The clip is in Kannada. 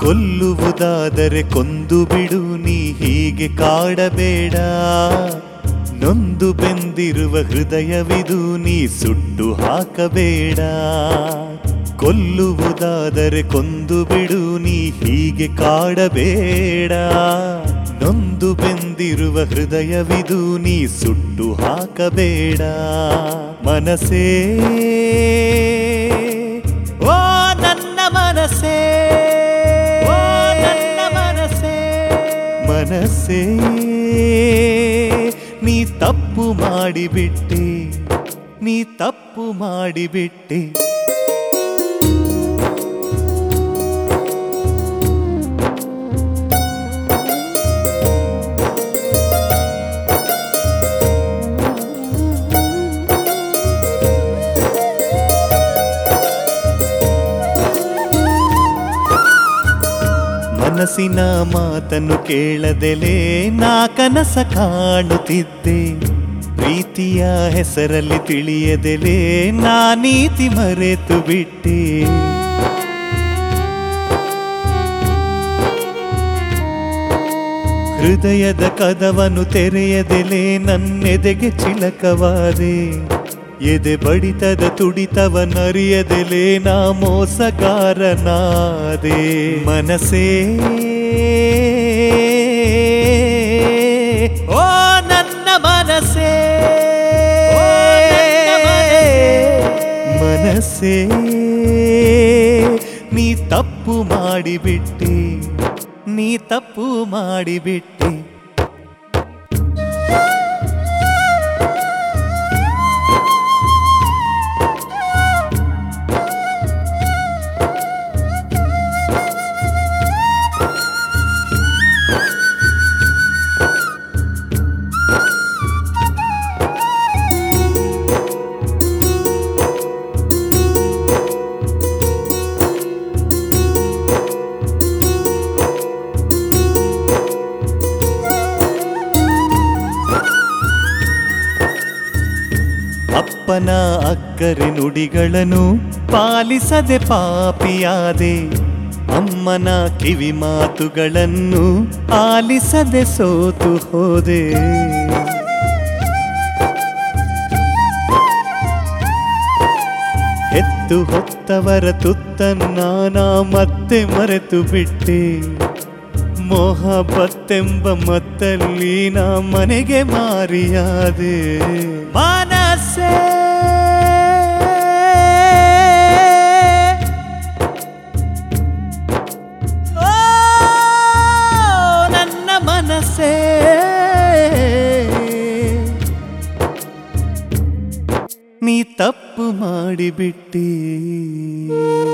ಕೊಲ್ಲುವುದಾದರೆ ಕೊಂದು ಬಿಡು ನೀ ಹೀಗೆ ಕಾಡಬೇಡ ನೊಂದು ಬೆಂದಿರುವ ಹೃದಯವಿದು ನೀ ಸುಟ್ಟು ಹಾಕಬೇಡ ಕೊಲ್ಲುವುದಾದರೆ ಕೊಂದು ಬಿಡು ನೀ ಹೀಗೆ ಕಾಡಬೇಡ ನೊಂದು ಬೆಂದಿರುವ ಹೃದಯವಿದು ನೀ ಸುಟ್ಟು ಹಾಕಬೇಡ ಮನಸೇ ಓ ನನ್ನ ಮನಸೇ ಓ ನನ್ನ ಮನಸೇ ಮನಸ್ಸೇ ನೀ ತಪ್ಪು ಮಾಡಿಬಿಟ್ಟೆ ನೀ ತಪ್ಪು ಮಾಡಿಬಿಟ್ಟೆ ಮನಸ್ಸಿನ ಮಾತನ್ನು ಕೇಳದೆಲೆ ನಾ ಕನಸ ಕಾಣುತ್ತಿದ್ದೆ ಪ್ರೀತಿಯ ಹೆಸರಲ್ಲಿ ತಿಳಿಯದೆಲೆ ನಾ ನೀತಿ ಮರೆತು ಬಿಟ್ಟೆ ಹೃದಯದ ಕದವನ್ನು ತೆರೆಯದೆಲೆ ನನ್ನೆದೆಗೆ ಚಿಲಕವಾದೆ ಎದೆ ಬಡಿತದ ತುಡಿತವನ್ನರಿಯದೆಲೆ ನಾ ಮೋಸಗಾರನಾದೆ ಮನಸೇ ಓ ನನ್ನ ಮನಸೇ ಮನಸ್ಸೇ ನೀ ತಪ್ಪು ಮಾಡಿಬಿಟ್ಟೆ ನೀ ತಪ್ಪು ಮಾಡಿಬಿಟ್ಟೆ ಅಪ್ಪನ ಅಕ್ಕರೆ ನುಡಿಗಳನ್ನು ಪಾಲಿಸದೆ ಪಾಪಿಯಾದೆ ಅಮ್ಮನ ಕಿವಿ ಮಾತುಗಳನ್ನು ಆಲಿಸದೆ ಸೋತು ಹೋದೆ ಹೆತ್ತು ಹೊತ್ತವರ ತುತ್ತನ್ನ ನಾ ಮತ್ತೆ ಮರೆತು ಬಿಟ್ಟೆ ಮೊಹಬತ್ತೆಂಬ ಮತ್ತಲ್ಲಿ ನಾ ಮನೆಗೆ ಮಾರಿಯಾದೆ ಮನಸ್ಸೇ ಓ, ನನ್ನ ಮನಸ್ಸೇ ನೀ ತಪ್ಪು ಮಾಡಿಬಿಟ್ಟಿ